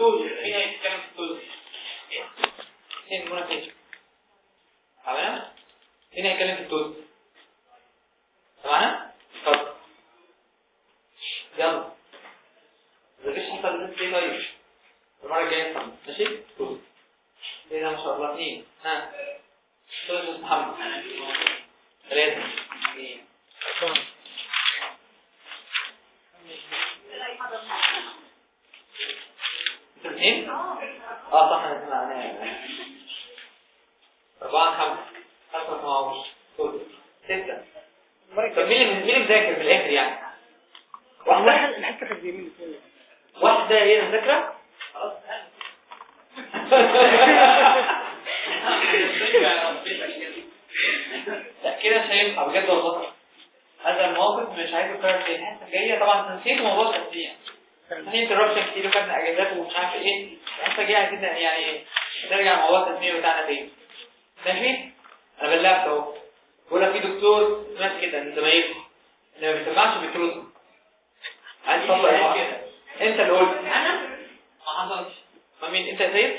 التوز مين هيتكلم في التوز فين منى فين تمام مين هيتكلم في التوز معانا اتفضل يلا مفيش حصل الناس ليه طيب المره الجايه نفهم ماشي توز ايه ده ما شاء الله اثنين ها توز محمد ثلاثه اثنين اثنين اه صح انا سمعناها أربعة خمسة خمسة ما هوش ستة طب مين اللي مين اللي مذاكر من الآخر يعني؟ واحدة الحته كانت بيمين واحدة هي المذاكرة؟ خلاص لا كده مش هينفع بجد والله هذا الموقف مش عايز يكرر تاني الحصة الجاية طبعا نسيت موضوع التسليم في انتربشن كتير وخدنا اجازات ومش عارف ايه الحصة الجاية عايزين يعني نرجع موضوع التسليم بتاعنا تاني ماشي؟ انا بلغت اهو بقول لك في دكتور سمعت كده من زمايلكم اللي ما بيسمعش بيترد عايز تطلع كده انت اللي قلت انا ما حصلش ما مين انت يا سيد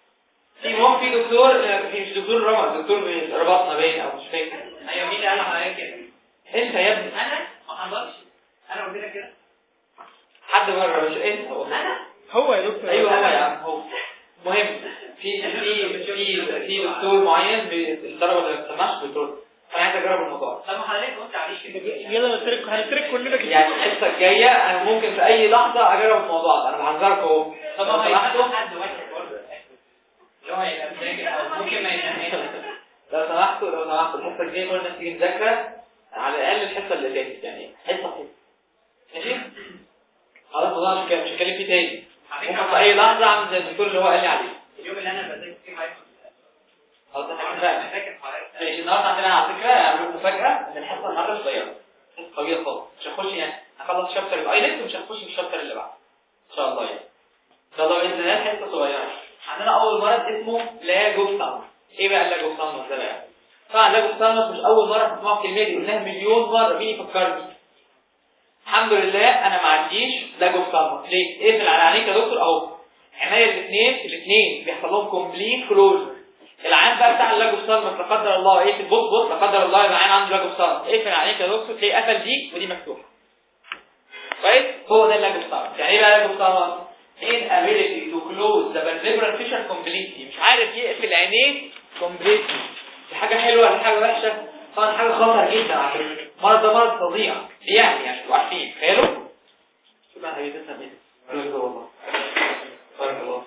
في مهم في دكتور في مش دكتور رمى دكتور ربطنا باين او مش فاكر ايوه مين اللي قال عليا كده انت يا ابني انا ما حصلش انا قلت لك كده حد بره مش انت هو انا هو يا دكتور ايوه هو يا عم هو مهم في في في في دكتور معين بي- الطلبه اللي ما بتسمعش بترد انا عايز اجرب الموضوع طب ما حضرتك قلت عليه كده يلا نترك هنترك كلنا كده يعني الحصه الجايه انا ممكن في اي لحظه اجرب الموضوع ده انا بحذركم اهو طب لو ما سمحتوا هيبقى حد واحد برضه اللي هو هيبقى مذاكر او ممكن ما يفهمش لو سمحتوا لو سمحتوا الحصه الجايه كل الناس تيجي مذاكره على الاقل الحصه اللي فاتت يعني حصه كده ماشي خلاص والله مش هتكلم- مش هتكلم فيه تاني ممكن في اي لحظه اعمل زي الدكتور اللي هو قال لي عليه اليوم اللي انا بذاكر فيه هيكون خلاص احنا انا اتفقنا بذاكر حضرتك ماشي النهارده عندنا على فكره اعمل مفاجاه ان الحصه النهارده صغيره حصه طويله خالص مش هنخش يعني هخلص شابتر الايلتس ومش هنخش في الشابتر اللي بعده ان شاء الله يعني ان شاء الله باذن الله حصه صغيره عندنا اول مرض اسمه لاجوستانوس ايه بقى اللاجوستانوس ده بقى طبعا لاجوستانوس مش اول مره تسمعوا الكلمه دي قلناها مليون مره مين يفكرني الحمد لله انا ما عنديش لاجوستانوس ليه اقفل على عينيك يا دكتور اهو عينيا الاثنين الاثنين بيحصل لهم كومبليت كلوجر العين بقى بتاع اللاجوستانوس لا قدر الله ايه بص بص لا قدر الله يبقى عين عنده لاجوستانوس اقفل عليك يا دكتور تلاقي قفل دي ودي مفتوحه كويس هو ده اللاجوستانوس يعني ايه بقى اللاجوستانوس inability to close the vertebral fissure completely مش عارف يقفل عينيه completely دي حاجه حلوه ولا حاجه وحشه طبعا حاجه خطر جدا على فكره المرض ده مرض فظيع يعني يعني تبقوا عارفين تخيلوا شوف بقى حبيبي تسمع ايه بارك الله والله بارك الله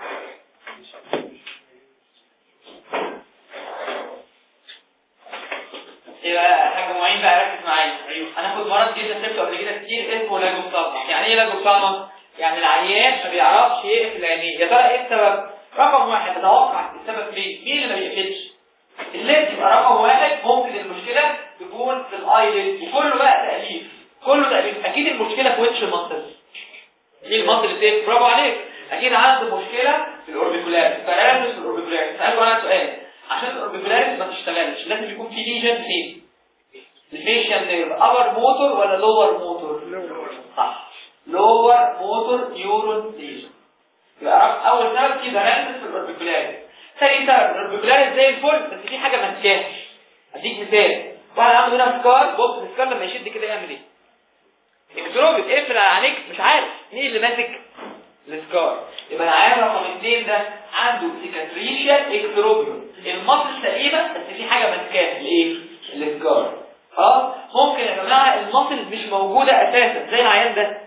يبقى حاجه معين بقى ركز معايا ايوه هناخد مرض جدا سبته قبل كده كتير اسمه لاجوستانوس يعني ايه لاجوستانوس يعني العيان ما بيعرفش يقفل عينيه يا ترى ايه السبب رقم واحد تتوقع السبب ليه مين اللي ما بيقفلش الليد يبقى رقم واحد ممكن المشكله تكون في الايلid وكله بقى تاليف كله تاليف اكيد المشكله في ويتش المصل دي المصل اللي برافو عليك اكيد عنده مشكله في الاوربيكولار باراليس في الاوربيكولار اسالوا انا سؤال عشان الاوربيكولاريس ما تشتغلش لازم يكون في ليجن فين الفيشن نيرف ابر موتور ولا لور موتور صح لور موتور نيورون ليجن يبقى رقم- اول سبب في باراليس في الاوربيكولاريس ثاني سبب الاوربيكولاريس زي الفل بس في حاجه ماسكاها اديك مثال واحد عنده هنا سكار بص السكار لما يشد كده يعمل ايه اكتروبيك اقفل على عينيك مش عارف مين اللي ماسك السكار يبقى العيان رقم اثنين ده عنده سيكاتريشيال اكتروبيون المصل سليمه بس في حاجه ماسكاه الايه السكار اه ممكن يا جماعه المصل مش موجوده اساسا زي العيان ده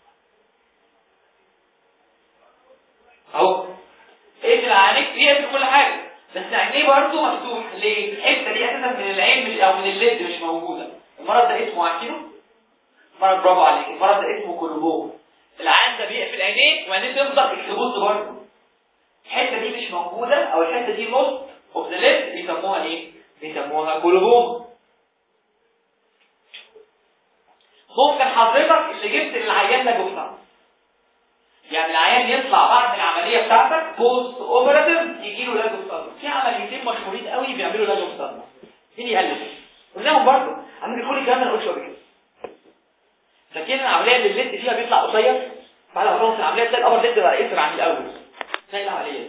اهو اقفل على عينيك بيقفل كل حاجه بس عينيه برضه مفتوح ليه الحته دي اساسا من العين مش او من الليد مش موجوده المرض ده اسمه عارفينه مرض برافو عليك المرض ده اسمه كولوبوم العين ده بيقفل عينيه وبعدين تفضل اكتبوز برضه الحته دي مش موجوده او الحته دي نص اوف ذا ليد بيسموها ايه بيسموها كولوبوم ممكن حضرتك اللي جبت للعيان ده جثه يعني العيان يطلع بعد العمليه بتاعتك بوست اوبراتيف يجي له لاجو ستارنس في عمليتين مشهورين قوي بيعملوا لاجو ستارنس مين يقلب قلناهم برضه عم كل الكلام ده انا قلته قبل كده فاكرين العمليه اللي الليد فيها بيطلع قصير بعد ما تخلص العمليه تلاقي الابر ليد بقى يقفل عن الاول تلاقي العمليه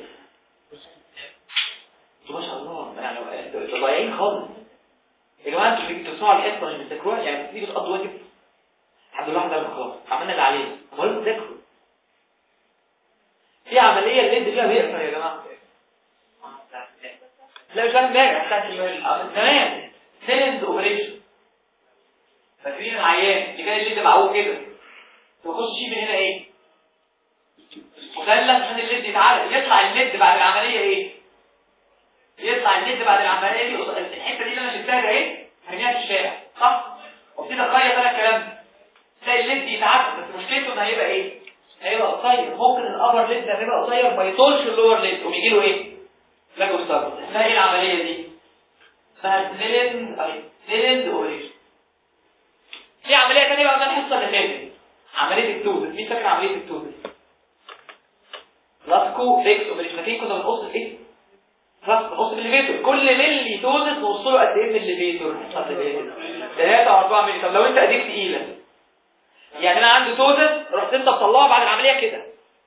ما شاء الله يعني انتوا ضايعين خالص يا جماعه انتوا بتيجوا تسمعوا الحصه مش بتذاكروها يعني بتيجوا تقضوا واجب الحمد لله احنا خلاص عملنا اللي علينا امال تذاكروا في عمليه الليد فيها بيقفل يا جماعه لا مش عارف امبارح بتاعت زمان سيلند اوبريشن فاكرين العيان اللي كان الليد معوج كده تخش شيء من هنا ايه مثلث عشان الليد يتعالج يطلع الليد بعد العمليه ايه يطلع الليد بعد العمليه دي الحته دي اللي انا شفتها ده ايه هرميها في الشارع صح وابتدي اقيد انا الكلام ده تلاقي الليد يتعدل بس مشكلته ان هيبقى ايه هيبقى قصير ممكن الابر ليد ده هيبقى قصير ما يطولش اللور ليد ويجي له ايه لاجو ستارت اسمها ايه العمليه دي اسمها سيلند اي سيلند اوريشن في عمليه ثانيه بقى من الحصه اللي فاتت عمليه التوزن مين فاكر عمليه التوزن لاسكو فيكس اوبريشن فاكرين كنا بنقص ايه خلاص بنقص بالليفيتور كل ملي توزن نوص له قد ايه من الليفيتور 3 او 4 ملي طب لو انت ايديك تقيله يعني انا عندي توزن رحت انت مطلعها بعد العمليه كده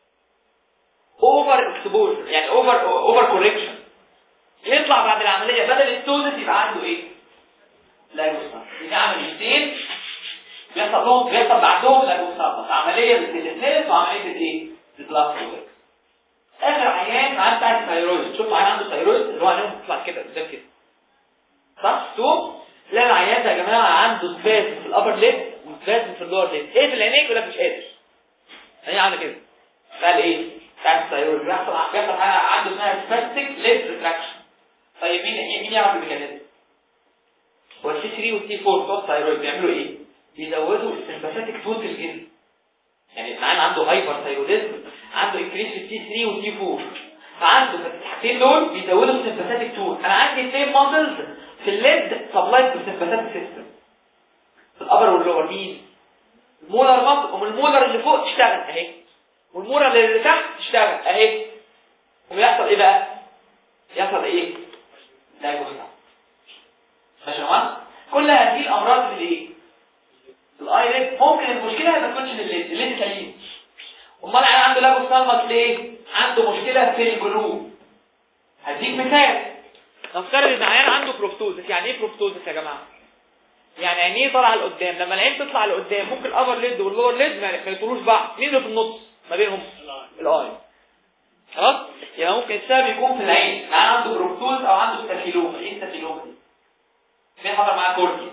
اوفر اكسبوجر يعني اوفر اوفر كوركشن يطلع بعد العمليه بدل التوزن يبقى عنده ايه لا يوصل دي عمليتين بيحصل لهم بيحصل بعدهم لا يوصل عمليه للاثنين وعمليه الايه البلاس اخر عيان معاه بتاع الثايرويد شوف عيان عنده ثايرويد اللي هو عينهم بتطلع كده قدام كده صح شوف لا العيان ده يا جماعه عنده سبازم في الابر ليب وسبازم في اللور ليب ايه في العينين ولا مش قادر هي عامله كده قال ايه بتاع الثايرويد بيحصل بيحصل حاجه عنده اسمها سباستيك ليب ريتراكشن طيب مين مين يعرف الميكانيزم هو السي 3 والسي 4 بتوع الثايرويد بيعملوا ايه بيزودوا السمباثيك تون في الجسم يعني العيان عنده هايبر ثايروديزم عنده انكريس في التي 3 والتي 4 فعنده الحاجتين دول بيزودوا السمباثيك تون انا عندي اثنين ماسلز في الليد سبلايد بالسمباثيك سيستم في الابر واللور مين المولر ماسل ومن المولر اللي فوق تشتغل اهي والمولر اللي تحت تشتغل اهي ويحصل ايه بقى يحصل ايه لا يوصل ماشي يا كل هذه الامراض في الايه الايريد ممكن المشكله ما تكونش في الليد الليد سليم امال انا عنده لاجو سالمك ليه عنده مشكله في الجلوب هديك مثال نفترض ان عيان عنده بروفتوزس يعني ايه بروفتوزس يا جماعه يعني عينيه طالعه لقدام لما العين تطلع لقدام ممكن الابر ليد واللور ليد ما يطولوش بعض مين اللي في النص ما بينهم الاي خلاص يعني ممكن السبب يكون في العين يعني عنده بروفتوز او عنده ستافيلوما ايه ستافيلوما دي مين حضر معاه كورنيا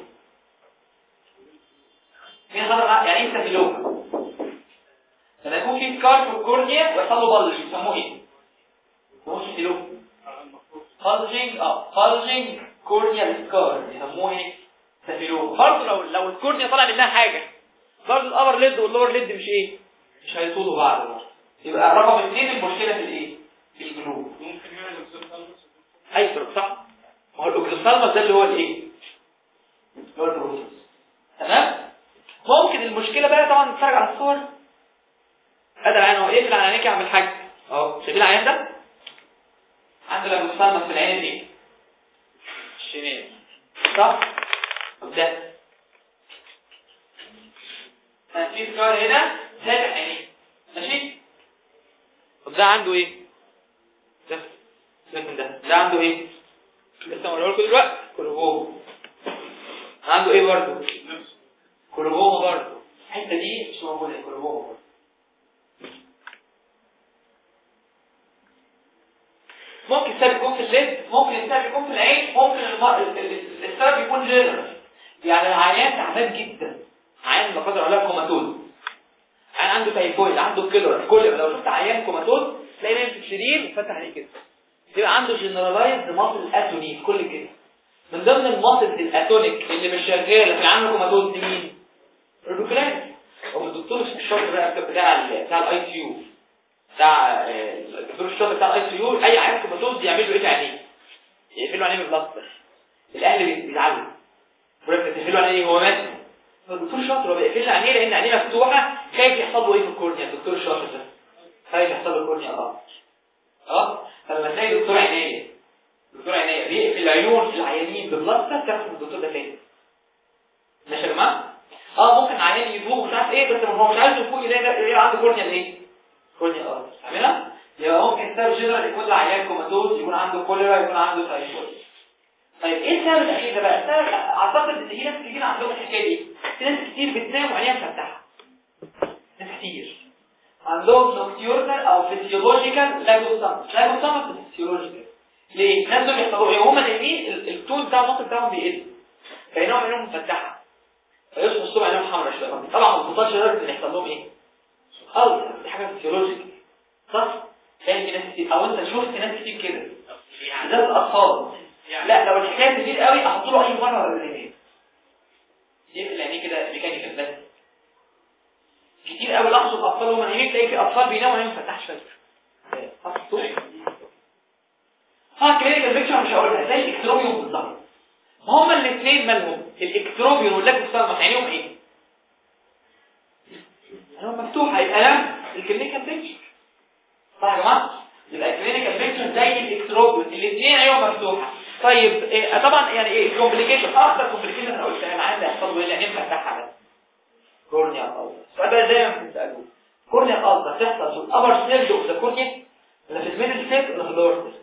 مين حضر معاه يعني ايه ستافيلوما لما يكون في سكار في الكورنيا ويحصل له بلج يسموه ايه هو ستافيلوما فالجينج اه فالجينج كورنيال سكار يسموه ايه ستافيلوما برضه لو لو الكورنيا طلع منها حاجه برضه الابر ليد واللور ليد مش ايه مش هيطولوا بعض برضه يبقى رقم اثنين المشكله في الايه في الجنوب ممكن يعمل اكسوثالموس ايسر صح ما هو الاوكسالمس ده اللي هو الايه اللي هو البروتوس تمام ممكن المشكله بقى طبعا نتفرج على الصور ادي العين هو اقفل على عينيك يا عم الحاج اهو شايفين العين ده عنده الاوكسالمس في العين دي الشمال صح ده في سكار هنا فاتح عينيه ماشي طب ده عنده ايه ده سيبك من ده ده عنده ايه لسه هقوله لكم دلوقتي كولوبوما عنده ايه برضه كولوبوما برضه الحته دي مش موجوده كولوبوما برضه ممكن السبب يكون في الليد ممكن السبب يكون في العين ممكن الم- ال- ال- السبب يكون جنرال يعني العيان تعبان جدا عيان لا قدر الله كوماتوز عيان عنده تايفويد عنده كيلر كل لو شفت عيان كوماتوز تلاقي نايم في السرير وفتح عليه كده يبقى عنده جنرالايزد ماسل اتوني كل كده من ضمن الماسلز الاتونيك اللي مش شغاله في عنده كوماتوز دي مين الروكلاس هو الدكتور الشاطر بقى بتاع ال بتاع الاي سي يو بتاع آه، الدكتور الشاطر بتاع الاي سي يو اي عيان كوماتوز يعمل له ايه في عينيه يقفلوا عينيه بالبلاستر الاهل بيزعلوا ولما تقفلوا عينيه هو مات الدكتور شاطر هو بيقفل عينيه لان عينيه مفتوحه خايف يحصل له ايه في الكورنيا الدكتور الشاطر ده خايف يحصل له الكورنيا اه اه فلما تلاقي دكتور عنايه دكتور عنايه بيقفل عيون العيانين ببلاستر تعرف ان الدكتور ده فين ماشي يا جماعه اه ممكن عيان يفوق مش عارف ايه بس هو مش عايز يفوق يلاقي يلاقي عنده كورنيا ايه كورنيا اه فاهمينها يبقى ممكن سبب جنرال يكون عيان كوماتوز يكون عنده كوليرا يكون عنده تايفويد طيب ايه السبب الاخير ده بقى السبب اعتقد ان في ناس كتير عندهم الحكايه دي في ناس كتير بتنام وعينيها مفتحه ناس كتير عندهم نوكتيورنال او فيسيولوجيكال لاجوسامس لاجوسامس فيسيولوجيكال ليه؟ الناس دول بيحصلوا ايه؟ وهم نايمين ال- التون بتاع النص بتاعهم بيقل بينهم عينهم مفتحه فيصحوا الصبح عينهم حمرا شويه طبعا ما بتوصلش لدرجه ان يحصل لهم ايه؟ ألسر دي حاجه فيسيولوجيكال صح؟ تلاقي في ناس كتير او انت شفت ناس كتير كده بالذات الاطفال لا لو الحكايه كتير قوي احط له اي مره ولا اثنين يقفل عينيه كده ميكانيكال بس كتير قوي لاحظوا الاطفال وهم نايمين تلاقي في اطفال بيناموا وعينيهم ما فتحش فجاه حطوا ها كلينيكال بيكتشر مش هقولها زي الاكتروبيوم بالظبط ما هما الاثنين مالهم الاكتروبيوم واللاكتوسالمس عينيهم ايه عينيهم مفتوحه يبقى لم الكلينيكال بيكتشر صح يا جماعه يبقى الكلينيكال بيكتشر زي الاكتروبيوم الاثنين عينيهم مفتوحه طيب إيه طبعا يعني ايه الكومبليكيشن اكتر كومبليكيشن انا قلتها العيان ده يحصل له ايه لان مفتحها بس كورنيا الألسر السؤال ده دايما بتسألوه كورنيا الألسر تحصل في الأبر سيرد اوف ذا كورنيا ولا في الميدل سيرد ولا في اللور سيرد؟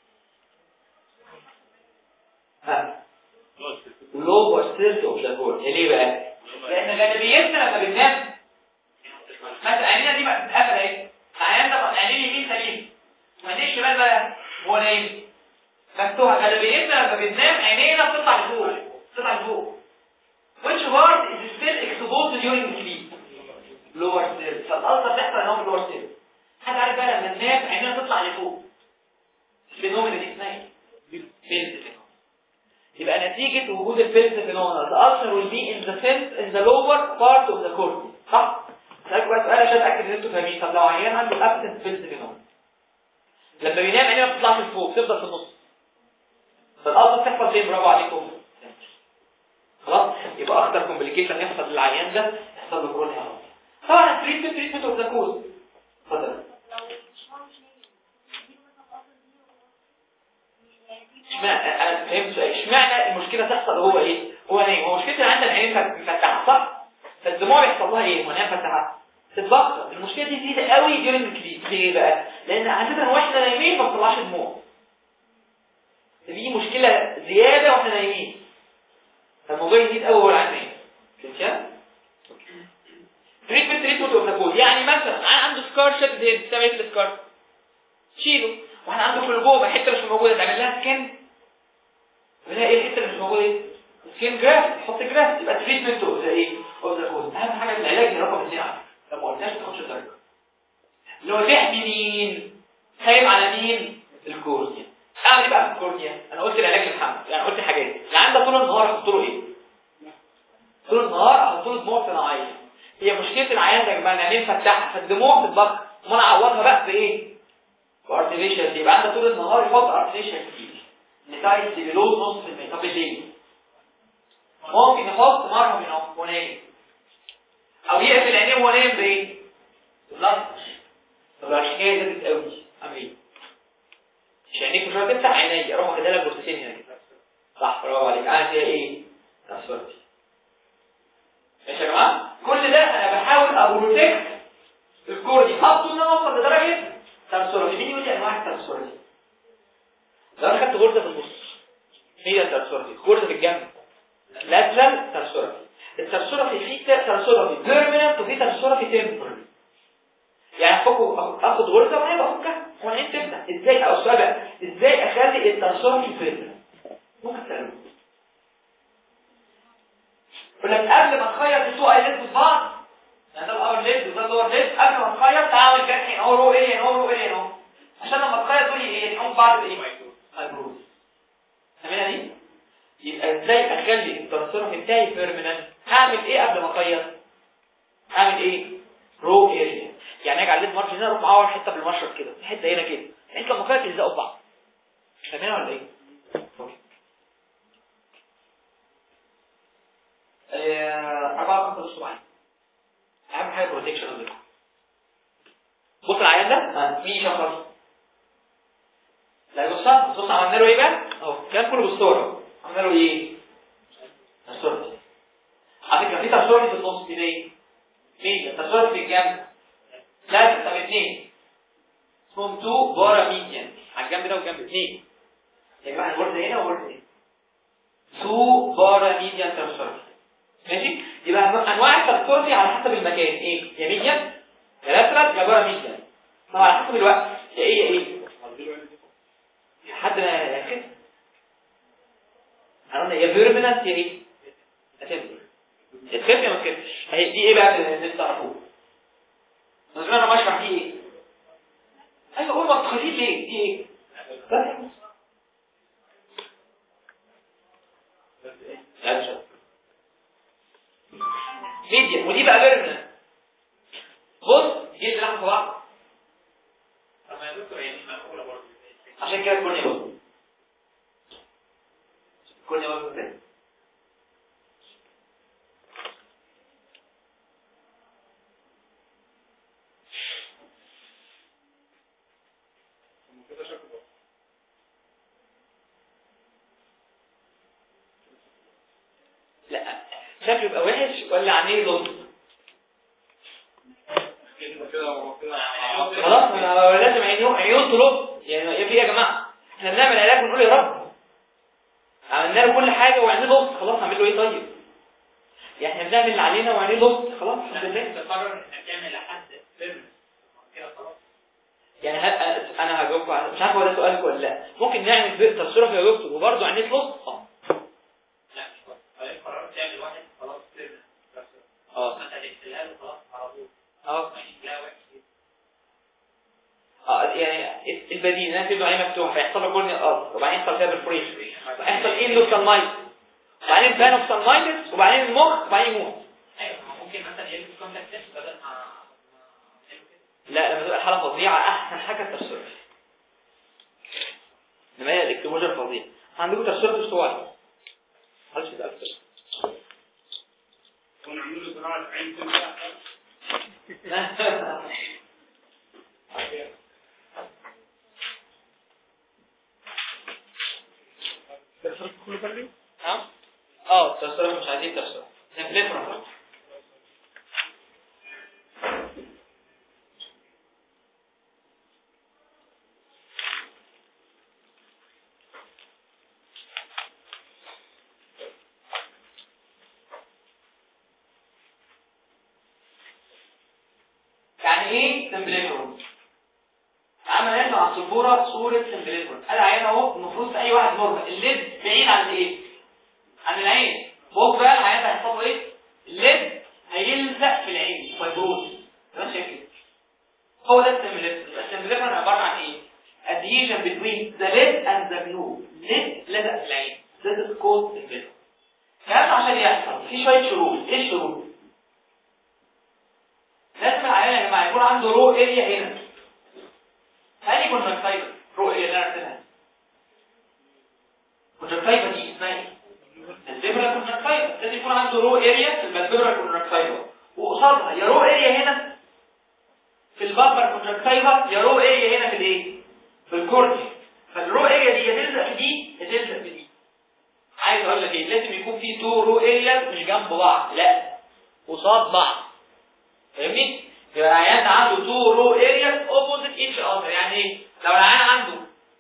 ها لور سيرد اوف ذا كورنيا ليه بقى؟ لأن غالبيتنا لما بننام مثلا عينينا دي بقى بتتقفل اهي العيان ده عينيه اليمين سليم وعينيه الشمال بقى هو نايم مفتوحة غالبيتنا لما بننام عينينا بتطلع لفوق بتطلع لفوق which part is still exposed during sleep lower cell فالألسر تحصل ان هو في lower cell حد عارف بقى لما ننام عينينا تطلع لفوق الفينومينا دي اسمها ايه؟ فيلز يبقى نتيجة وجود الفيلز فينومينا the ulcer will be in the cells in the lower part of the cornea صح؟ هسألك بقى سؤال عشان أتأكد إن أنتوا فاهمين طب لو عيان عنده absent فيلز فينومينا لما بينام عينيه ما بتطلعش لفوق بتفضل في النص فالألسر تحصل فين برافو عليكم خلاص يبقى اخطر كومبليكيشن يحصل للعيان ده يحصل له كورنيا ألسر طبعا التريتمنت تريتمنت اوف ذا كوز اتفضل اشمعنى انا فهمت سؤال اشمعنى المشكله تحصل هو ايه هو نايم هو مشكلتي عندنا العين مفتحه صح فالدموع بيحصل لها ايه وانا مفتحه تتبخر المشكله دي زياده قوي ديورنج الكليب ليه بقى لان عاده واحنا نايمين ما بتطلعش دموع دي مشكله زياده واحنا نايمين فالموضوع يزيد قوي وهو العين نايم فهمت تريتمنت تريتمنت اوف ذا كود يعني مثلا انا عنده سكار شد هيد بتعمل ايه في السكار شيله واحنا عنده في الجوبه حته مش موجوده تعمل لها سكين تعمل لها ايه الحته اللي مش موجوده ايه سكين جراف تحط جراف يبقى تريتمنت اوف ذا ايه اوف ذا كود اهم حاجه في العلاج هي رقم اثنين عندك لو ما قلناش ما تاخدش الدرجه اللي هو تحمي مين خايف على مين الكورنيا اعمل ايه بقى في الكورنيا انا قلت العلاج الحمل يعني قلت حاجات اللي عندك طول النهار احط له ايه طول النهار احط له دموع صناعيه هي مشكله العيان ده يا جماعه ان عينيه مفتحه فالدموع بتتبخر امال اعوضها بقى بايه بارتفيشال يبقى عندك طول النهار يحط ارتفيشال كتير نتايز بلوز نص في المية طب بالليل ممكن يحط مرهم هنا وهو نايم او يقفل عينيه وهو نايم بايه لا طب الحكايه زادت قوي اعمل ايه مش عينيك مش هتفتح عيني اروح واخدها لك بورستين هنا كده صح برافو عليك انا فيها ايه تصورتي ماشي يا جماعه كل ده انا بحاول ابروتكت الكور دي حطه ان انا اوصل لدرجه تنسورتي مين يقول لي انواع التنسورتي لو انا خدت غرزه في النص هي التنسورتي غرزه في الجنب لاترال تنسورتي التنسورتي في تنسورتي بيرمننت وفي تنسورتي تمبرري يعني فوق اخد غرزه وهي بفكها وبعدين تفتح ازاي او السؤال بقى ازاي اخلي التنسورتي بيرمننت ممكن تعمله يقول لك قبل ما تخيط التو ايلت في بعض يعني ده الابر ليد وده اللور ليد قبل ما تخيط تعمل جرح هنا هو رو ايه هنا هو رو ايه هنا عشان لما تخيط تقول لي ايه هم بعض بايه فايبروز فاهمينها دي يبقى ازاي اخلي التنسورتي بتاعي بيرمننت هعمل ايه قبل ما اخيط هعمل ايه رو اريا يعني اجي على الليد مارجن هنا اروح معور حته بالمشرط كده حته هنا كده بحيث لما اخيط يلزقوا في بعض فاهمينها ولا ايه أربعة خمسة نص معايا أهم حاجة بروتكشن قبل بص العيان ده مين يشخص لا بص بص عملنا له ايه بقى اهو كان كله بالصورة عملنا له ايه الصورة على فكره في تصوير في النص كده ايه ميديا تصوير في الجنب لا طب اثنين اسمهم تو بارا ميديان على الجنب ده والجنب اثنين يا جماعه الورد هنا والورد هنا تو بارا ميديان تصوير ماشي يبقى انواع التصوير على حسب المكان ايه يا ميديان يا لاترال يا بارا ميديان طبعا على حسب الوقت يا ايه يا ايه لحد ما ياخد قلنا يا فيرمنت يا ايه هتبقى تخف يا ما تخفش هي دي ايه بقى اللي تعرفوه لازم انا بشرح دي ايه ايوه قول ما تخليه ليه دي ايه بس لا مش عارف. ميديا ودي بقى فيرمنت بص دي اللي في بعض طب يا دكتور يعني مقبوله برضه عشان كده الكورنيا برضه الكورنيا برضه ازاي لا شكله يبقى وحش ولا عينيه ضغط خلاص انا لازم عينيه عيون ترد يعني ايه في يا جماعه احنا بنعمل علاج ونقول يا رب عملنا له كل حاجه وعينيه ضغط خلاص هعمل له ايه طيب يعني احنا بنعمل اللي علينا وعينيه ضغط خلاص الحمد لله تقرر انك تعمل لحد فيلم كده خلاص يعني هل انا هجاوبكم على مش عارف هو ده سؤالك ولا لا ممكن نعمل بقى تصويره يا دكتور وبرضه عينيه ضغط اه لا مش كويس بعدين قررت تعمل واحد خلاص فيلم بس اه ما تقلقش له خلاص على طول اه ماشي لا وحش اه يعني البديل انا في عين مفتوحه فيحصل له كورنيا الارض وبعدين يحصل فيها برفوريشن يحصل اندوسالمايت وبعدين بانوسالمايتس وبعدين المخ وبعدين يموت ايوه ما ممكن مثلا يلبس كونتاكت لينس بدل ما ما يعمل كده. لا لما تبقى الحاله فظيعه احسن حاجه التفسير لما هي الاكتموجر فظيع عندكم تفسير اسبوعي هل في تفسير ونعمل له زراعه عين تنفع تفسير كله بلي نعم اه تفسير مش عايزين تفسير نفلتر يعني ايه تمبليتور عمل هنا على السبوره صوره تمبليتور انا عيان اهو المفروض في اي واحد نورمال الليد بعيد عن الايه عن العين بص بقى العيان ده هيحصل له ايه الليد هيلزق في العين فايبروز تمام شايف كده هو ده التمبليتور التمبليتور عباره عن ايه adhesion between the lid and the glue lid لزق في العين this is called tembletor كلام عشان يحصل في شويه شروط ايه الشروط لازم العيان يا جماعه يكون عنده رو اريا هنا هل يكون كونجكتيفا رو اريا اللي انا رسمها كونجكتيفا دي اسمها ايه الفيبرال كونجكتيفا لازم يكون عنده رو اريا في الفيبرال كونجكتيفا وقصادها يا رو اريا هنا في البابر كونجكتيفا يا رو اريا هنا في الايه في الكورنيا فالرو اريا دي يا تلزق في دي يا تلزق في دي عايز اقول لك ايه لازم يكون في تو رو اريا مش جنب بعض لا قصاد بعض فاهمني يبقى العيان عنده تو رو ارياز اوبوزيت ايتش اذر يعني ايه لو العيان عنده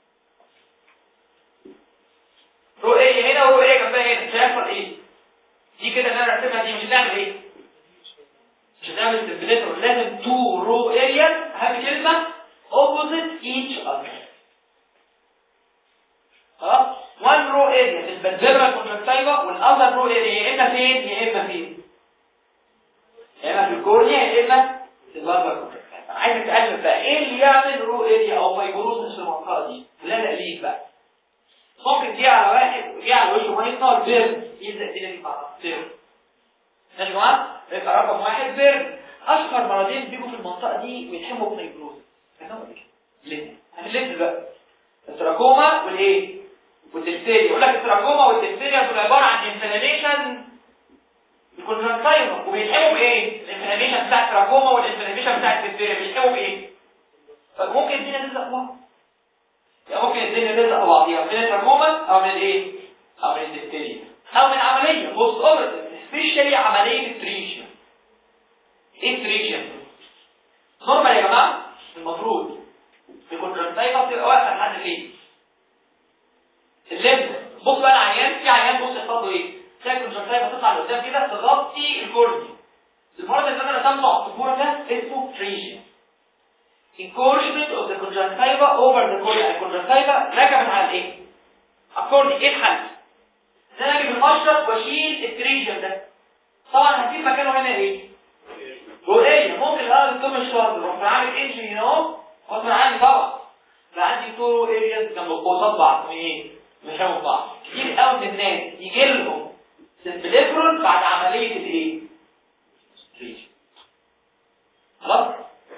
رو اريا هنا ورو اريا جنبها هنا مش هيحصل ايه دي كده اللي انا رسمها دي مش هتعمل ايه مش هتعمل تمبليتر لازم تو رو ارياز اهم كلمه اوبوزيت ايتش اذر اه وان رو اريا في البنزيبرا كونجكتيفا والاذر رو اريا يا اما فين يا اما فين يا اما في الكورنيا يا اما في البابا كونجكتيفا عايز اتعلم بقى ايه اللي يعمل رو اريا او فايبروسس في المنطقه دي لا لا ليك بقى ممكن دي على واحد ودي على وشه ميه نار بيرن يلزق الدنيا دي مع بعض بيرن ماشي يا جماعه يبقى رقم واحد بيرن اشهر مرضين بيجوا في المنطقه دي ويتحموا بفايبروسس فاهم ليه؟ هنلف بقى التراكوما والايه؟ والدفتيريا يقول لك التراكوما والدفتيريا دول عباره عن انفلاميشن الكونجكتيفا وبيلحقوا بايه؟ الانفلاميشن بتاع التراكوما والانفلاميشن بتاع الدفتيريا بيلحقوا بايه؟ فممكن الدنيا تلزق في بعض يعني ممكن الدنيا تلزق في بعضيها من التراكوما او من الايه؟ او من الدفتيريا او من عمليه بوست اوبرتيف سبيشالي عمليه التريشن ايه التريشن نورمال يا جماعه المفروض الكونتراكتايفا بتبقى واقفه لحد فين الليمب بص بقى العيان في عيان بص يحصل له ايه تلاقي الكونتراكتايفا تطلع لقدام كده تغطي الكورني المرض اللي انا رسمته على السبوره ده اسمه تريشن encouragement of the conjunctiva over the cornea الكونجكتيفا ركبت على الايه الكورني ايه الحل ان انا اجيب المشرط واشيل التريجن ده طبعا هسيب مكانه هنا ايه جزئيه ممكن الاقي الطب الشهر اروح عامل انجن هنا اهو غصب عني طبعا بقى عندي تو ارياز جنب قصاد بعض ايه مشابه بعض كتير قوي من الناس يجي لهم سمبليفرون بعد عمليه الايه تريجن خلاص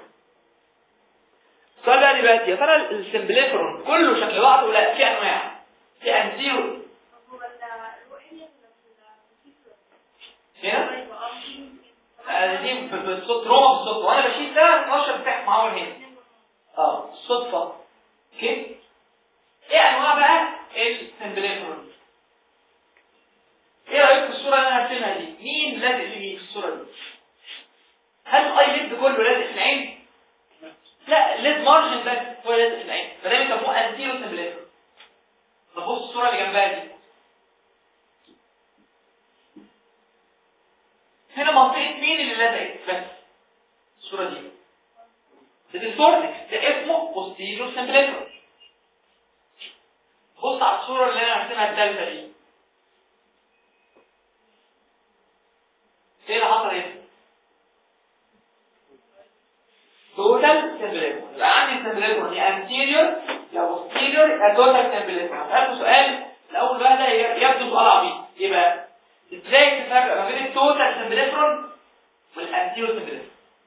السؤال بقى دلوقتي يا ترى السمبليفرون كله شكل بعض ولا في انواع في انزيرو هنا آه، دي ب- بالصوت روما بالصوت وانا بشيل ده النشر بتاعك معاول هنا اه الصدفه اوكي ايه انواع بقى السمبليفرون ايه رايك في الصوره اللي انا هرسمها دي مين لازق في في الصوره دي هل الاي ليد كله لازق في العين لا ليد مارجن بس هو لازق في العين فده بيسموه انتيرو سمبليفرون طب بص الصوره اللي جنبها دي هنا منطقة مين اللي لزقت بس الصورة دي ده الفورنكس ده اسمه posterior semblable بص على الصورة اللي انا هرسمها الثالثة دي ايه اللي حصل هنا؟ total semblable يبقى عندي semblable يا anterior يا posterior يا total semblable هسألكوا سؤال الأول بقى ده يبدو سؤال عبيط يبقى ازاي تفرق ما بين التوتال سمبليفرون والانتيرو سمبليفرون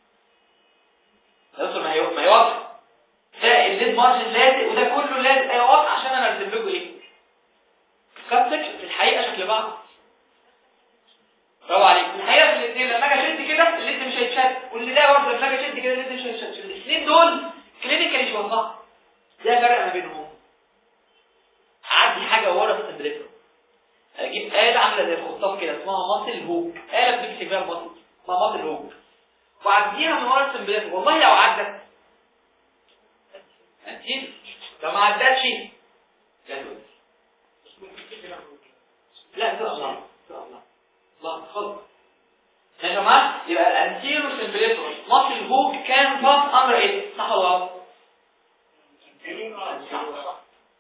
يوصل ما هيوقف ما يوقف ده الليد مارجن لازق وده كله لازق هيوقف عشان انا ارسم لكم ايه كات سكشن في الحقيقه شكل بعض برافو عليك في الحقيقه في الاثنين لما اجي اشد كده الليد مش هيتشد واللي ده برضه لما اجي اشد كده الليد مش هيتشد الاثنين دول كلينيكالي شبه بعض ده فرق ما بينهم عندي حاجه ورا السمبليفرون اجيب آلة عاملة زي الخطاف كده اسمها ماسل هوك آلة بتكتب بيها الماسل اسمها ماسل هوك وعديها من ورا السمبلات والله لو عدت هتجيب لو ما عدتش لا تقول لا ان شاء الله ان شاء الله الله خلص يا جماعه يبقى الانتيرو سمبليتور ماسل هوك كان باس امر ايه صح ولا غلط صح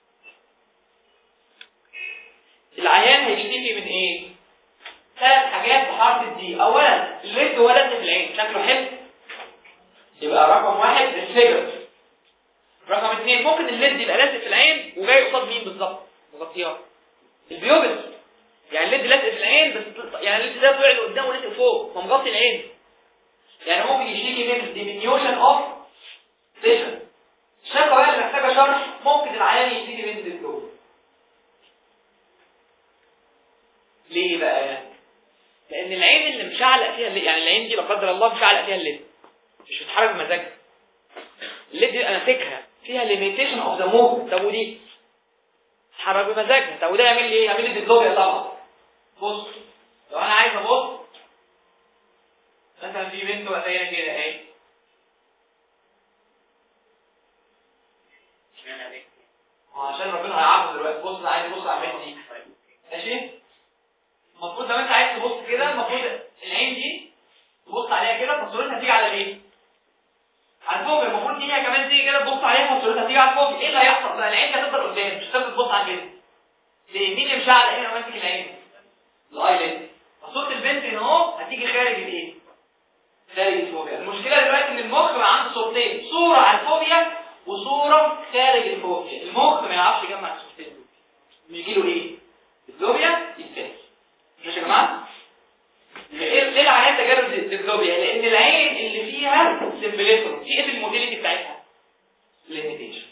العيان هيشتكي من ايه ثلاث حاجات بحرف الدي اولا الليد هو لازق في العين شكله حلو يبقى رقم واحد الفيجر رقم اثنين ممكن الليد يبقى لازق في العين وجاي قصاد مين بالظبط مغطيها البيوبس يعني الليد لازق في العين بس يعني الليد ده طلع لقدام ولازق فوق فمغطي العين يعني ممكن يشتكي من diminution اوف فيجن الشكوى بقى اللي محتاجه شرح ممكن العيان يشتكي من ديسلوز ليه بقى لان العين اللي مشعلق فيها الليد يعني العين دي لا قدر الله مشعلق فيها الليد مش بتتحرك بمزاجها الليد دي انا فاكرها فيها ليميتيشن اوف ذا موف طب ودي تتحرك بمزاجها طب وده يعمل لي ايه يعمل لي ديبلوبيا طبعا بص لو انا عايز ابص مثلا في بنت وقتها كده اهي عشان ربنا هيعاقبه دلوقتي بص عايز يبص على البنت دي ماشي المفروض لو انت عايز تبص كده المفروض العين دي تبص عليها كده فصورتها تيجي على الايه على الفوق المفروض دي كمان تيجي كده تبص عليها فصورتها تيجي على الفوق ايه اللي هيحصل بقى العين هتفضل قدام مش هتفضل تبص على البنت ليه مين اللي مشعل هنا ماسك العين الايلid فصوره البنت هنا اهو هتيجي خارج الايه خارج الفوبيا المشكله دلوقتي ان المخ بقى عنده صورتين صوره على الفوبيا وصوره خارج الفوبيا المخ ما يعرفش يجمع الصورتين دول يجي له ايه الفوبيا يتكسر ماشي يا جماعه ايه ليه العيان تجارب الديبلوبيا لان العين اللي فيها سمبليتور في ايه في الموديليتي بتاعتها ليميتيشن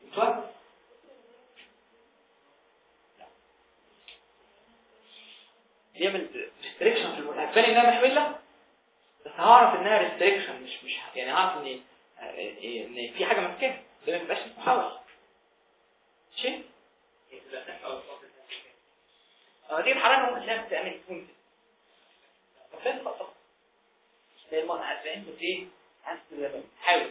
يعمل ريستريكشن في الموديل هتبان انها محوله بس هعرف انها ريستريكشن مش مش يعني هعرف ان ان في حاجه ماسكاها ده ما يبقاش محاول ماشي اه دي الحركه ممكن تلاقيها بتعمل كونت فين خطأ زي ما انا فاهم بس ايه عايز حاول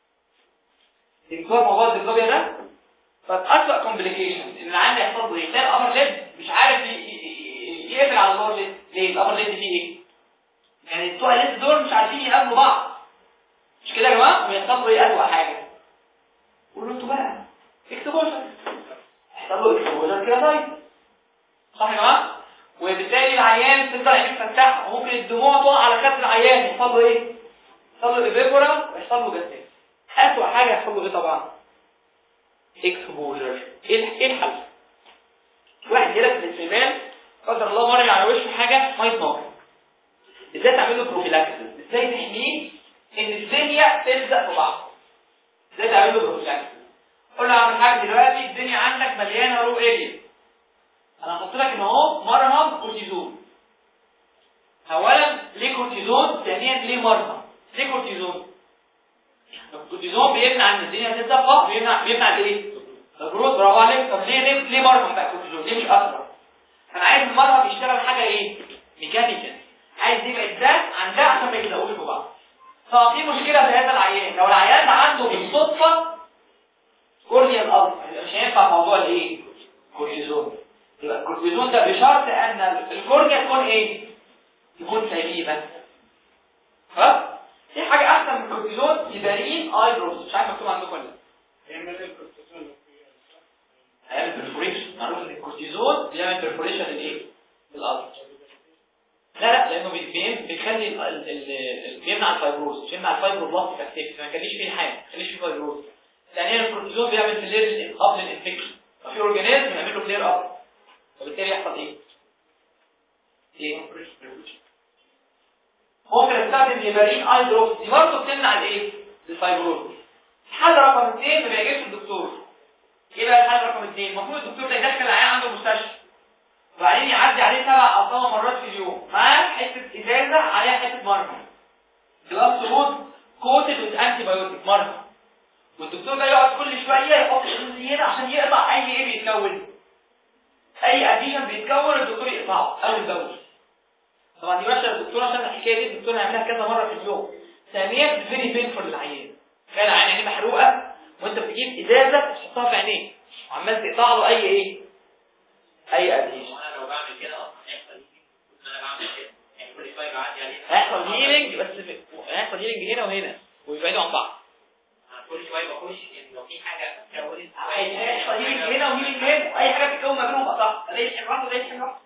تكتور موضوع الديكلوبيا ده فأسوأ كومبليكيشن ان العيان يحصل له ايه تلاقي الابر ليد مش عارف ي- ي- ي- يقفل على اللور ليد ليه الابر ليد فيه ايه يعني بتوع الليد دول مش عارفين يقابلوا بعض مش كده يا جماعه ويحصل له ايه اسوأ حاجه قولوا انتوا بقى اكتبوشن يحصل له اكتبوشن كده طيب صح يا جماعه وبالتالي العيان تفضل عينيه مفتحه وممكن الدموع تقع على خد العيان يحصل له ايه يحصل له ايبيبورا ويحصل له جسام اسوأ حاجه يحصل له ايه طبعا اكسبوجر ايه الح- ايه الحل واحد جالك في الاستقبال قدر الله مرة على وشه حاجه ميه نار ازاي تعمل له بروفيلاكسس ازاي تحميه ان الدنيا تلزق في بعض ازاي تعمل له بروفيلاكسس قول له يا عم الحاج دلوقتي الدنيا عندك مليانه رو اريا انا هحط لك ان اهو مرهم كورتيزون اولا ليه كورتيزون ثانيا ليه مرهم ليه كورتيزون الكورتيزون بيمنع ان الدنيا تتزقق بيمنع بيمنع الايه الجروث برافو عليك طب ليه ليه ليه مرهم بقى الكورتيزون ليه مش اثر انا عايز المرهم يشتغل حاجه ايه ميكانيكال عايز يبعد ده عن ده عشان ما يلزقوش في بعض طب في مشكله في هذا العيان لو العيان ده عنده بالصدفه كورنيا الارض مش هينفع موضوع الايه كورتيزون يبقى الكورتيزون ده بشرط ان الكورنيا تكون ايه تكون سليمه ها في حاجه احسن من الكورتيزون يبارين اي دروبس مش عارف مكتوب عندكم ولا لا يعمل الكورتيزون هيعمل برفوريشن معروف ان الكورتيزون بيعمل برفوريشن للايه للارض لا لا لانه بي- بي- بيخلي ال- ال- ال- بيمنع الفايبروز مش يمنع الفايبروبلاستيك اكتيفيتي ما يخليش فيه حاجه ما يخليش فيه فايبروز ثانيا الكورتيزون بيعمل فلير قبل الانفكشن في اورجانيزم يعمل له فلير اب وبالتالي يحصل ايه؟ ايه؟ ممكن استخدم هيبارين اي دروبس دي برضه بتمنع الايه؟ الفايبروز الحل رقم اثنين ما بيعجبش الدكتور ايه بقى الحل رقم اثنين؟ المفروض الدكتور ده يدخل العيان عنده مستشفى وبعدين يعدي عليه سبع او ثمان مرات في اليوم معاه حته ازازه عليها حته مرهم جلاس سموث كوتد وذ انتي بايوتيك مرهم والدكتور ده يقعد كل شويه يحط الازازه دي هنا عشان يقطع اي ايه بيتكون اي اديشن بيتكون الدكتور يقطعه اول باول طبعا دي وحشه الدكتور عشان الحكايه دي الدكتور هيعملها كذا مره في اليوم ثانيا فيري بينفول للعيان تخيل عين عينيه محروقه وانت بتجيب ازازه تحطها في عينيه وعمال تقطع له اي ايه اي اديشن وانا لو بعمل كده اصلا هيحصل ايه؟ انا بعمل كده يعني كل شويه بعدي عليه هيحصل هيلينج بس في- هيحصل هيلينج هنا وهنا ويبعدوا عن بعض أنا كل شويه بخش يعني لو في حاجه اتكونت هيحصل هيلينج هنا وهيلينج هنا واي حاجه بتتكون ما بينهم قطع ده يلحم واحد وده يلحم واحد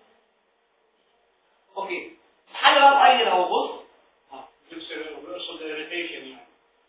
اوكي الحل بقى الايدل اهو بص بيوصل للريتيشن يعني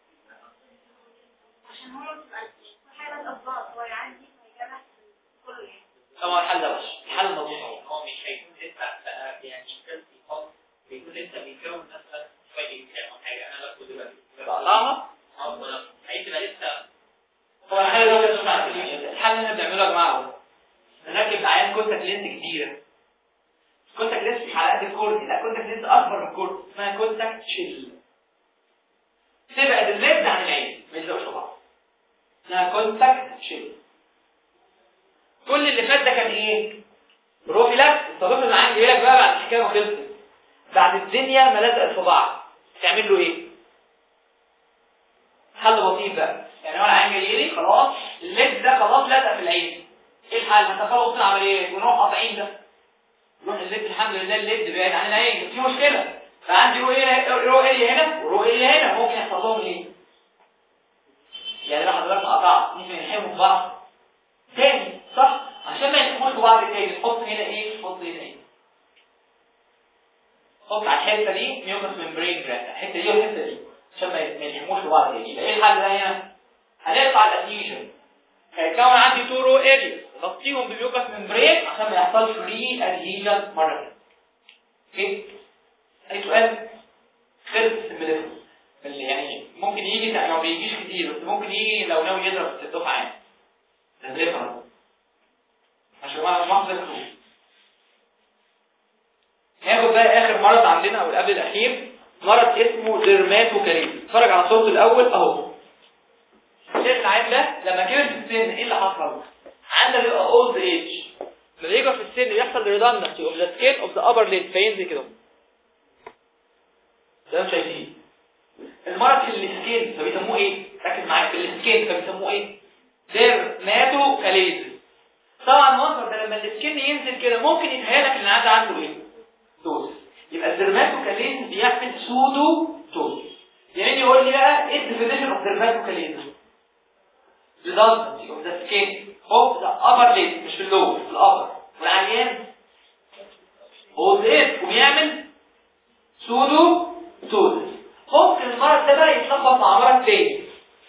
عشان هو بتبقى حالة أضباط هو عندي هيجمع كله يعني طبعا الحل ده بس الحل المضبوط اهو هو مش هيكون لسه بقى يعني healthy خالص بيكون لسه بيكون مثلا شويه انسان او حاجه انا باخده دلوقتي بقطعها اه ولا هيبقى لسه هو الحل ده بس مع السوليوشن الحل اللي احنا بنعمله يا جماعه اهو نركب عيان كونتاكت لينز كبيره كونتاكت لينز مش على قد الكورني لا كونتاكت لينز اكبر من الكورني اسمها كونتاكت شيل تبعد الليد عن العين ما يلزقوش في بعض اسمها كونتاكت شيل كل اللي فات ده كان ايه بروفيلاكس الطبيب اللي عندي لك بقى بعد الحكايه ما خلصت بعد الدنيا ما لزقت في بعض تعمل له ايه حل بسيط بقى يعني هو العين جاي لي خلاص الليد ده خلاص لزق في العين ايه الحل هتخلص العمليه ونروح قاطعين ده نروح الليد الحمد لله الليد بعيد عن العين في مشكله فعندي رو ايه رو ايه هنا ورو ايه هنا ممكن يحصل لهم ايه يعني لو حضرتك قطعت ممكن يلحموا في بعض تاني صح عشان ما يلحموش في بعض تاني تحط هنا ايه تحط هنا ايه حط على الحته دي ميوكس ممبرين جراند الحته دي والحته دي عشان ما ما يلحموش في بعض تاني يبقى ايه الحل ده هنا هنقطع الاديشن هيتكون عندي تو رو اريا نغطيهم بميوكس ممبرين عشان ما يحصلش ري ادهيجن مره تانية اوكي اي سؤال خلص الملف اللي يعني ممكن يجي لو ما بيجيش كتير بس ممكن يجي لو ناوي يضرب في الدفعه يعني الريفرنس عشان ما ما احضر هاخد بقى اخر مرض عندنا او قبل الاخير مرض اسمه ديرماتوكاريز اتفرج على الصوت الاول اهو شايف العين ده لما كبر في السن ايه اللي حصل عندنا بيبقى اولد ايج لما يكبر في السن بيحصل ريدندنسي اوف ذا سكين اوف ذا ابر ليد فينزل كده ده مش شايفين المرض في السكين فبيسموه ايه ركز معايا في السكين فبيسموه ايه ديرماتوكاليز طبعا المنظر ده لما السكين ينزل كده ممكن يتهيألك ان العاده عنده ايه توز يبقى الديرماتوكاليز بيعمل سودو توز يعني يقول لي بقى ايه الديفينيشن اوف ديرماتوكاليز redundancy of the skin of the upper lid مش في اللور في الابر والعيان هو زيت وبيعمل سودو توزس ممكن المرض ده بقى يتلخبط مع مرض تاني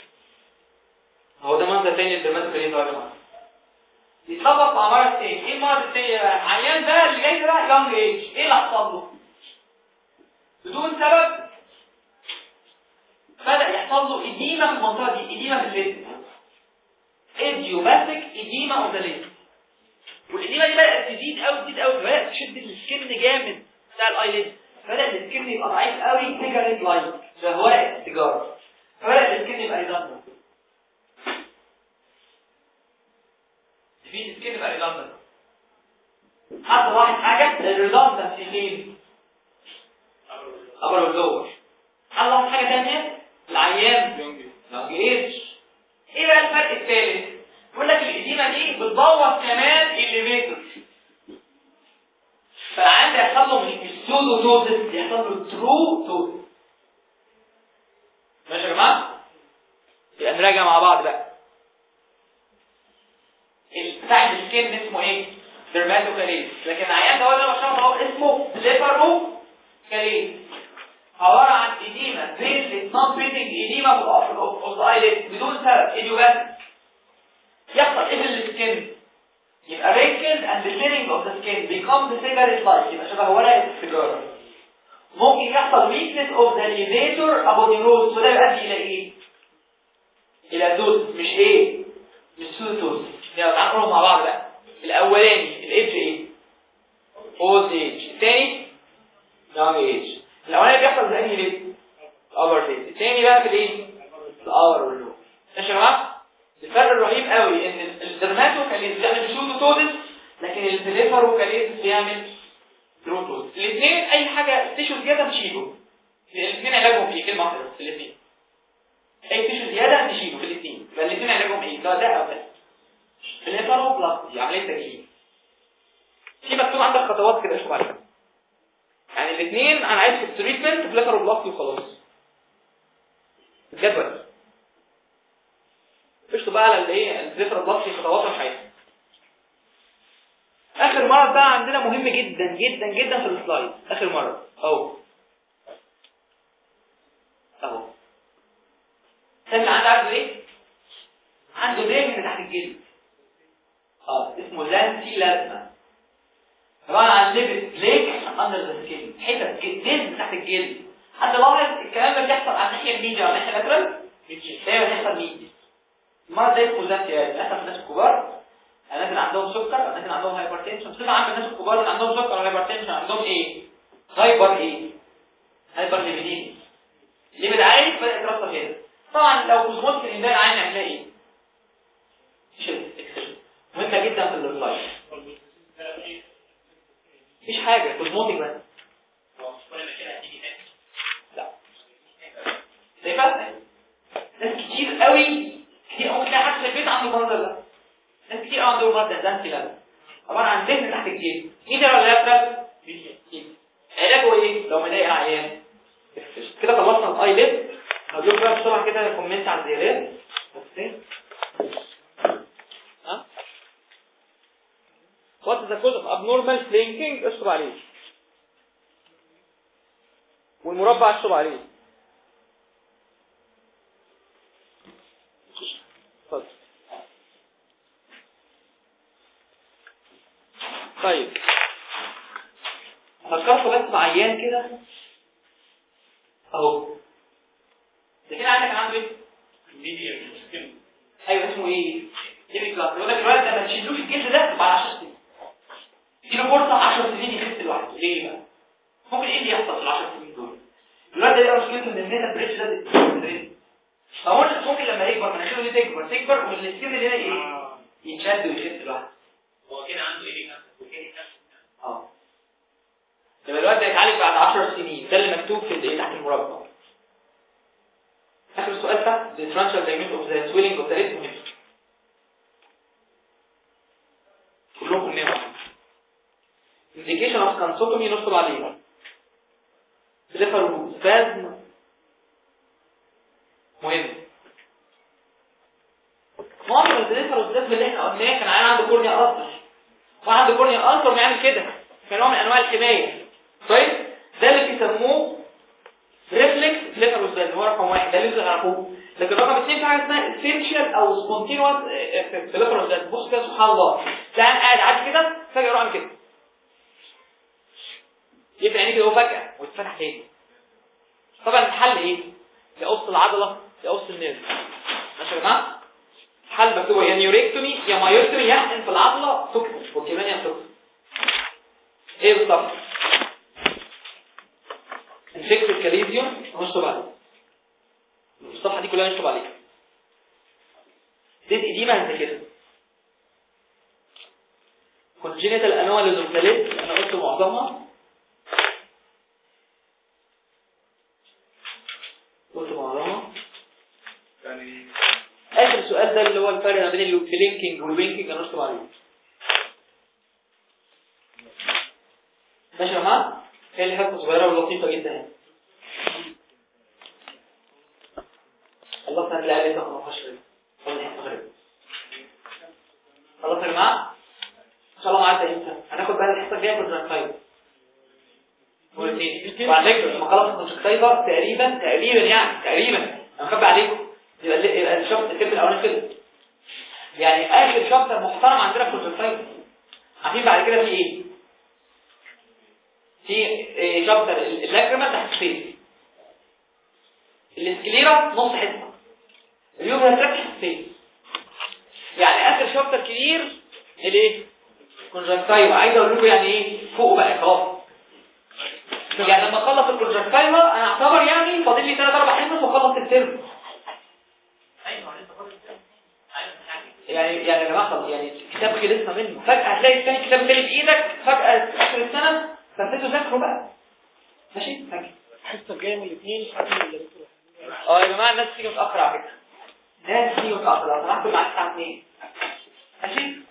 هو ده منظر تاني للدرماتوكاليز يا جماعه يتلخبط مع مرض تاني ايه المرض التاني بقى عيان بقى اللي جاي ده بقى يونج ايج ايه اللي حصل له بدون سبب بدأ يحصل له إديمة في المنطقة دي إديمة في الليد إديوباثيك إديمة أوف ذا ليد والإديمة دي بدأت تزيد أوي تزيد أوي فبدأت تشد السكن جامد بتاع الأيليد بدأ السكن يبقى ضعيف قوي سيجاريت لايت ده هو ورق السيجارة فبدأ السكن يبقى ريدندنت في السكن يبقى ريدندنت حد واحد حاجة الريدندنت في مين؟ أبر واللور حد واحد حاجة تانية العيان لونج ايج ايه بقى الفرق الثالث بيقول لك الاديمه دي بتبوظ كمان الليفيتور فالعيان ده يحصل له مش سودو توزس يحصل له ترو توزس ماشي يا جماعه يبقى نراجع مع بعض بقى بتاع السكين اسمه ايه ديرماتوكاليز لكن العيان ده هو اللي انا بشرحه هو اسمه بليفرو كاليز عبارة عن إديمة بيزلت نون بريتنج إديمة في الأيلت بدون سبب إديوباثيك يحصل إيه في السكين يبقى wrinkled and the thinning of the skin becomes cigarette like يبقى شبه ورقة السيجارة ممكن يحصل weakness of the levator aponeurosis وده يؤدي إلى إيه؟ إلى دوز مش إيه؟ مش سودوز يلا تعالوا نقولهم مع بعض بقى الأولاني الإيدج إيه؟ old age الثاني young age الاولاني بيحصل في انهي ليه الابر فيز الثاني بقى في الايه الابر واللو ماشي يا جماعه الفرق الرهيب قوي ان الدرماتوكاليز بيعمل سودوتودس لكن البليفاروكاليز بيعمل تروتودس الاثنين اي حاجه تيشو زياده نشيله الاثنين علاجهم ايه كلمه واحده بس الاثنين اي تيشو زياده نشيله في الاثنين فالاثنين علاجهم ايه ده ده او ده بليفاروبلاستي عمليه تجميل في مكتوب عندك خطوات كده اشوف عليها يعني الاثنين انا عايز في التريتمنت بليفاروبلاستي وخلاص الجدول قشطوا بقى على اللي ايه البليفاروبلاستي خطوات مش عايز اخر مرض بقى عندنا مهم جدا جدا جدا في السلايد اخر مرض اهو اهو سامع عنده عنده ايه عنده دين من تحت الجلد اه اسمه لانسي لازمه عباره عن ليفت بليك اندر ذا سكين حتت جلد تحت الجلد حد لاحظ الكلام ده بيحصل على الناحيه الميديا على الناحيه اللاترال ايوه بيحصل ميديا المرض ده اسمه ذاتي بيحصل في الناس الكبار الناس اللي عندهم سكر الناس اللي عندهم هايبرتنشن بصفه عامه الناس الكبار اللي عندهم سكر وهايبرتنشن عندهم ايه هايبر ايه هايبر ليبيدين ليبيد عالي بدا يترسب هنا طبعا لو كوزموتيك الانسان عين هتلاقي ايه شد اكسجين مهمه جدا في اللايف مفيش حاجه كوزموتيك بس لا شايفه ناس كتير قوي كتير ممكن تلاقي حد في البيت عنده المرض ده ناس كتير قوي عندهم المرض ده ده انت عباره عن دهن تحت الجلد ايه ده ولا لاترال علاجه ايه لو مضايق عيان كده خلصنا الاي ليد هجيب بقى بسرعه كده كومنت على الزيادات بس ها What is the cause of abnormal flanking اشرب عليه والمربع اشرب عليه اتفضل طيب فكرت بس مع عيان كده اهو ده كده عندك عنده ايه؟ ايوه اسمه ايه؟ ليبي كلاس يقول لك الولد ده ما تشيلوش الجلد ده بعد 10 سنين اديله فرصه 10 سنين يخس لوحده ليه بقى؟ ممكن ايه اللي يحصل في ال 10 سنين دول؟ الولد ده يبقى مشكلته ان الميتا بريتش ده بيترين فهو ممكن لما يكبر مناخيره دي تكبر تكبر والسكين اللي هنا ايه؟ يتشد ويخس لوحده هو كده عنده ايه نفسه وكده نفسه اه يبقى الواد ده يتعالج بعد 10 سنين ده اللي مكتوب في الايه تحت المربع اخر سؤال تحت the differential diagnosis of the swelling of the wrist مهم كلهم كلهم واحد indication of cansotomy نكتب عليه بريفر spasm مهم معظم البريفر والسباسم اللي احنا قلناه كان عيان عنده كورنيا ألسر واحد عنده كورنيا ألسر بيعمل كده كنوع من انواع الحمايه كويس ده اللي بيسموه ريفلكس بليفروسبازم هو رقم واحد ده اللي انتوا تعرفوه لكن رقم اثنين في حاجه اسمها اسينشال او سبونتينوس بليفروسبازم بص كده سبحان الله تلاقي قاعد عادي كده فجاه يروح عامل كده يفتح عينيه كده هو فجاه ويتفتح تاني طبعا الحل ايه؟ يقص العضله يقص النيرف ماشي يا جماعه الحل مكتوب يا نيوريكتومي يا مايوكتومي يحقن في العضله تكتب وكمان يا تكتب ايه بالظبط انفكت الكاليزيوم نشطب عليه الصفحه دي كلها نشطب عليها ديت اديمه هنذاكرها كونجينيتال انوال لوزومتاليت انا قلت معظمها قلت معظمها اخر سؤال ده اللي هو الفرق ما بين البلينكينج والوينكينج هنشطب عليه ماشي يا جماعه هي اللي حته صغيره ولطيفه جدا يعني الله سهل لي عليك 15 والله حته غريبه خلاص يا جماعه ان شاء الله معدى امتى هناخد بقى الحصه الجايه كونجكتيفا والاثنين وعلى فكره لما خلص الكونجكتيفا تقريبا تقريبا يعني تقريبا انا مخبي عليكم يبقى يبقى الشابتر الترم الاولاني كده يعني اخر شابتر محترم عندنا في الكونجكتيفا عارفين بعد كده في ايه في شابتر اللاكريما تحت فين الاسكليرا نص حته اليوم تراك حتتين يعني اخر شابتر كبير الايه كونجكتيفا عايز اقول لكم يعني ايه فوق بقى خلاص يعني لما اخلص الكونجكتيفا انا اعتبر يعني فاضل لي 3 4 حصص واخلص الترم يعني يعني يا جماعه خلاص يعني كتاب خلصنا منه فجاه هتلاقي الثاني كتاب تاني بايدك فجاه اخر السنه فابتدوا ذاكروا بقى ماشي ماشي الحصه الجايه من الاثنين اه يا جماعه الناس تيجي متاخر على فكره الناس تيجي متاخر لو سمحتوا معاك الساعه 2 ماشي